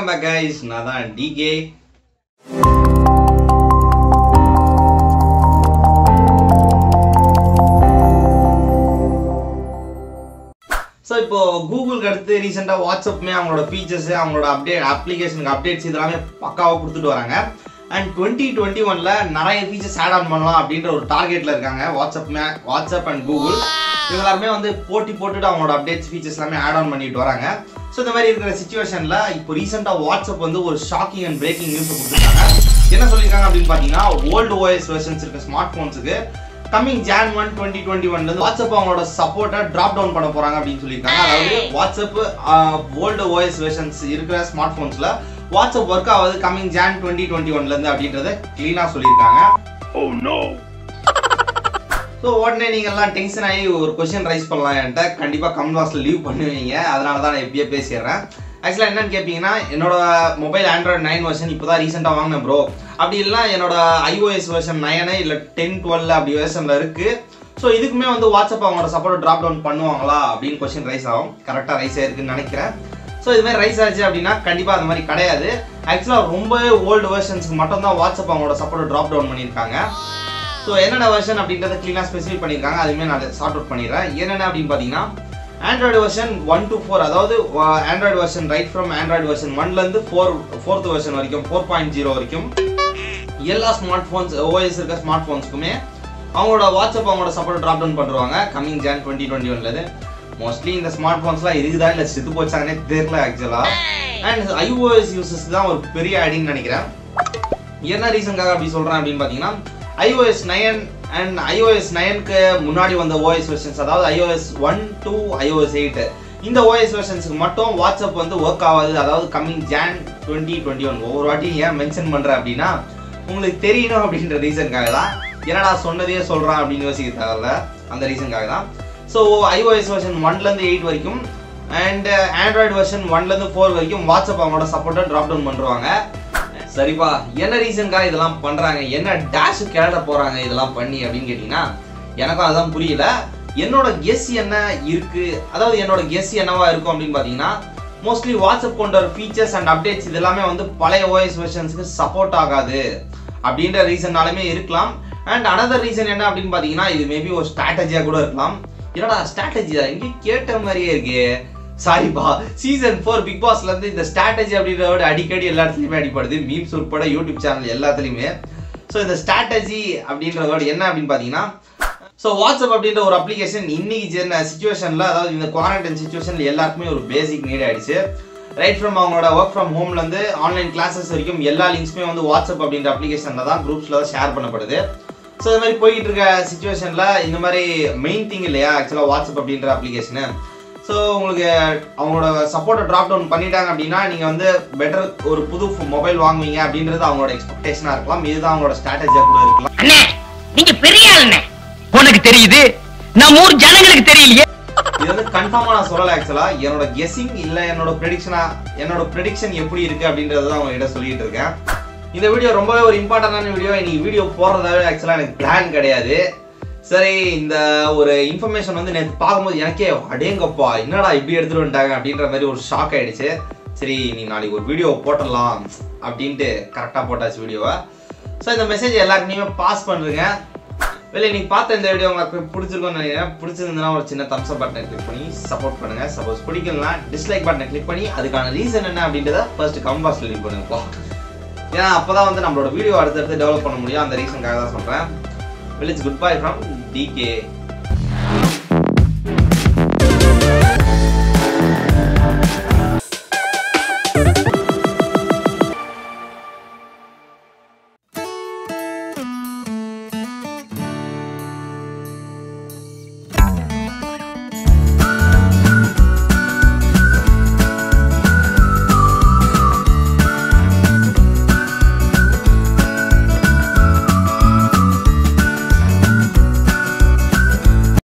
welcome back guys நான் தான் decay so இப்போ கூகுளுக்கு அடுத்து ரீசெண்டாக வாட்ஸ்அப்புமே அவங்களோட ஃபீச்சர்ஸ் அவங்களோட அப்டேட் அப்ளிகேஷனுக்கு அப்டேட்ஸ் இதெல்லாமே பக்காவாக கொடுத்துட்டு வராங்க அண்ட் டுவெண்ட்டி டுவெண்ட்டி ஒனில் நிறைய ஃபீச்சர்ஸ் ஆட் ஆன் பண்ணலாம் அப்படின்ற ஒரு டார்கெட்டில் இருக்காங்க வாட்ஸ்அப்மே வாட்ஸ்அப் அண்ட் கூகுள் இவங்க எல்லாருமே வந்து போட்டி போட்டுட்டு அவங்களோட அப்டேட்ஸ் ஃபீச்சர்ஸ் எல்லாமே ஆட் ஆன் பண்ணிட்டு வராங்க ஸோ இந்த மாதிரி இருக்கிற சுச்சுவேஷனில் இப்போ ரீசெண்டாக வாட்ஸ்அப் வந்து ஒரு ஷாக்கிங் அண்ட் பிரேக்கிங் நியூஸ் கொடுத்துருக்காங்க என்ன சொல்லியிருக்காங்க அப்படின்னு பார்த்தீங்கன்னா ஓல்டு ஓஎஸ் வெர்ஷன்ஸ் இருக்க ஸ்மார்ட் ஃபோன்ஸுக்கு coming Jan one twenty twenty ஒன்ல வாட்ஸ்அப் அவங்களோட சப்போர்ட்டை டிராப் டவுன் பண்ண போறாங்க அப்படின்னு சொல்லியிருக்காங்க அதாவது வாட்ஸ்அப் ஓல்டு ஓஎஸ் வெர்ஷன்ஸ் இருக்கிற ஸ்மார்ட் ஃபோன்ஸ்ல வாட்ஸ்அப் ஒர்க் ஆகுது கம்மிங் ஜான் டுவெண்ட்டி டுவெண்ட்டி ஒன்ல இருந்து அப்படின்றத கிளீனா சொல்லியிருக்காங்க ஸோ உடனே நீங்க எல்லாம் டென்ஷன் ஆகி ஒரு கொஸ்டின் ரைஸ் பண்ணலாம் என்கிட்ட கண்டிப்பா கமெண்ட் பாக்ஸ்ல லீவ் பண்ணுவீங்க அதனால தான் நான் எப்படியே பேசிடுறேன் ஆக்சுவலாக என்னன்னு கேட்பீங்கன்னா என்னோட மொபைல் ஆண்ட்ராய்டு நைன் வெர்ஷன் இப்போ தான் ரீசெண்டாக வாங்கினேன் ப்ரோ அப்படி இல்லைனா என்னோட ஐஓஎஸ் வெர்ஷன் நைனு இல்லை டென் டுவெல் அப்படி வெர்ஷனில் இருக்கு ஸோ இதுக்குமே வந்து வாட்ஸ்அப் அவங்களோட சப்போர்ட் ட்ராப் டவுன் பண்ணுவாங்களா அப்படின்னு கொஸ்டின் ரைஸ் ஆகும் கரெக்டாக ரைஸ் ஆயிருக்குன்னு நினைக்கிறேன் ஸோ இது மாதிரி ரைஸ் ஆச்சு அப்படின்னா கண்டிப்பாக அது மாதிரி கிடையாது ஆக்சுவலாக ரொம்பவே ஓல்டு வெர்ஷன்ஸ்க்கு மட்டும் தான் வாட்ஸ்அப் அவங்களோட சப்போர்ட் ட்ராப் டவுன் பண்ணியிருக்காங்க ஸோ என்னென்ன வெர்ஷன் அப்படின்றத க்ளீனாக ஸ்பெசிஃபை பண்ணியிருக்காங்க அதுவுமே நான் சார்ட் அவுட் பண்ணிடுறேன் என்னென்ன அப்படின்னு பார்த்தீங்கன்னா Android version one two four அதாவது Android version right from Android version ஒன்லேருந்து ஃபோர் ஃபோர்த் வெர்ஷன் வரைக்கும் ஃபோர் பாயிண்ட் ஜீரோ வரைக்கும் எல்லா ஸ்மார்ட் ஃபோன்ஸ் ஓஎஸ் இருக்க ஸ்மார்ட் ஃபோன்ஸ்க்குமே அவங்களோட வாட்ஸ்அப் அவங்களோட சப்போர்ட் ட்ராப் டவுன் பண்ணுவாங்க கம்மிங் ஜான் டுவெண்ட்டி டுவெண்ட்டி ஒன்லது மோஸ்ட்லி இந்த ஸ்மார்ட் ஃபோன்ஸ்லாம் இருக்குதா இல்லை செத்து போச்சாங்கன்னே தெரியல ஆக்சுவலாக அண்ட் ஐஓஎஸ் யூசர்ஸ்க்கு தான் ஒரு பெரிய ஐடின்னு நினைக்கிறேன் என்ன ரீசனுக்காக அப்படி சொல்கிறேன் அப்படின்னு பார்த்தீங்கன்னா ஐஓஎஸ் நயன் அண்ட் ஐஓஎஸ் நயனுக்கு முன்னாடி வந்த ஓஎஸ் வெர்ஷன்ஸ் அதாவது iOS one two iOS eight இந்த ஓஎஸ் வெர்ஷன்ஸ்க்கு மட்டும் வாட்ஸ்அப் வந்து ஒர்க் ஆகாது அதாவது coming Jan twenty twenty one ஒவ்வொரு வாட்டி ஏன் மென்ஷன் பண்ணுறேன் அப்படின்னா உங்களுக்கு தெரியணும் அப்படின்ற ரீசனுக்காக தான் என்னடா சொன்னதையே சொல்கிறான் அப்படின்னு யோசிக்க தேவையில்ல அந்த ரீசனுக்காக தான் ஸோ ஐஓஎஸ் வெர்ஷன் ஒன்லேருந்து எயிட் வரைக்கும் அண்ட் ஆண்ட்ராய்டு வெர்ஷன் ஒன்லேருந்து ஃபோர் வரைக்கும் வாட்ஸ்அப் அவங்களோட சப்போர்ட்டை ட்ராப் டவுன் பண்ணுவாங்க சரிப்பா என்ன ரீசனுக்காக இதெல்லாம் பண்றாங்க என்ன டேஷ் கிளட போறாங்க இதெல்லாம் பண்ணி அப்படின்னு கேட்டீங்கன்னா எனக்கும் அதான் புரியல என்னோட கெஸ் என்ன இருக்கு அதாவது என்னோட கெஸ் என்னவா இருக்கும் அப்படின்னு பாத்தீங்கன்னா மோஸ்ட்லி வாட்ஸ்அப் கொண்ட ஃபீச்சர்ஸ் அண்ட் அப்டேட்ஸ் இது எல்லாமே வந்து பழைய ஓஎஸ் வெர்ஷன்ஸ்க்கு சப்போர்ட் ஆகாது அப்படின்ற ரீசன்னாலுமே இருக்கலாம் அண்ட் அனதர் ரீசன் என்ன அப்படின்னு பாத்தீங்கன்னா இது மேபி ஒரு ஸ்ட்ராட்டஜியா கூட இருக்கலாம் என்னடா ஸ்ட்ராட்டஜியா இங்கே கேட்ட மாதிரியே இருக்கே சாரிப்பா சீசன் ஃபோர் பிக் பாஸ்ல இருந்து இந்த ஸ்ட்ராட்டஜி அப்படின்ற word அடிக்கடி எல்லா இடத்துலயுமே அடிப்படுது மீம்ஸ் உட்பட யூடியூப் சேனல் எல்லாத்துலயுமே ஸோ இந்த ஸ்ட்ராட்டஜி அப்படின்ற வேர்டு என்ன அப்படின்னு பார்த்தீங்கன்னா ஸோ வாட்ஸ்அப் அப்படின்ற ஒரு அப்ளிகேஷன் இன்னைக்கு ஜென்ன சுச்சுவேஷனில் அதாவது இந்த குவாரண்டைன் சுச்சுவேஷனில் எல்லாருக்குமே ஒரு பேசிக் நீட் ஆயிடுச்சு ரைட் ஃப்ரம் அவங்களோட ஒர்க் ஃப்ரம் ஹோம்லேருந்து ஆன்லைன் கிளாஸஸ் வரைக்கும் எல்லா லிங்க்ஸுமே வந்து வாட்ஸ்அப் அப்படின்ற அப்ளிகேஷனில் தான் குரூப்ஸில் தான் ஷேர் பண்ணப்படுது ஸோ இந்த மாதிரி போய்கிட்டு இருக்க சுச்சுவேஷனில் இந்த மாதிரி மெயின் திங் இல்லையா ஆக்சுவலாக வாட்ஸ்அப் அப்படின்ற அப்ளிகேஷனு ஸோ உங்களுக்கு அவங்களோட சப்போர்ட்டை ட்ராப் டவுன் பண்ணிட்டாங்க அப்படின்னா நீங்கள் வந்து பெட்டர் ஒரு புது மொபைல் வாங்குவீங்க அப்படின்றது அவங்களோட எக்ஸ்பெக்டேஷனாக இருக்கலாம் இதுதான் அவங்களோட ஸ்ட்ராட்டஜியாக கூட இருக்கலாம் அண்ணே நீங்க பெரிய ஆளுண்ணே உனக்கு தெரியுது நம்ம ஊர் ஜனங்களுக்கு தெரியலையே இது வந்து கன்ஃபார்மாக நான் சொல்லலை ஆக்சுவலாக என்னோட கெஸ்ஸிங் இல்லை என்னோட ப்ரெடிக்ஷனா என்னோட ப்ரெடிக்ஷன் எப்படி இருக்கு அப்படின்றத தான் உங்ககிட்ட சொல்லிட்டு இருக்கேன் இந்த வீடியோ ரொம்பவே ஒரு இம்பார்ட்டண்டான வீடியோ இன்னைக்கு வீடியோ போடுறதாவே ஆக்சுவலாக எனக்கு பிளான் கிடையாது சரி இந்த ஒரு இன்ஃபர்மேஷன் வந்து நேற்று பார்க்கும்போது எனக்கே அடேங்கப்பா என்னடா இப்படி எடுத்துட்டு வந்துட்டாங்க அப்படின்ற மாதிரி ஒரு ஷாக் ஆயிடுச்சு சரி நீ நாளைக்கு ஒரு வீடியோ போட்டுடலாம் அப்படின்ட்டு கரெக்டாக போட்டாச்சு வீடியோவை ஸோ இந்த மெசேஜ் எல்லாருக்குமே பாஸ் பண்ணுறேங்க வெளியே நீ பார்த்த இந்த வீடியோ உங்களுக்கு பிடிச்சிருக்கும்னு நினைக்கிறேன் பிடிச்சிருந்ததுன்னா ஒரு சின்ன தம்ஸ் அப் பட்டனை கிளிக் பண்ணி சப்போர்ட் பண்ணுங்க சப்போஸ் பிடிக்கலனா டிஸ்லைக் பட்டனை கிளிக் பண்ணி அதுக்கான ரீசன் என்ன அப்படின்றத ஃபர்ஸ்ட் கமெண்ட் பாக்ஸ்ல லீவ் பண்ணுங்க ஏன்னா அப்பதான் வந்து நம்மளோட வீடியோ அடுத்தடுத்து டெவலப் பண்ண முடியும் அந்த ரீசனுக்காக தான் சொல்றேன் village good bye from decay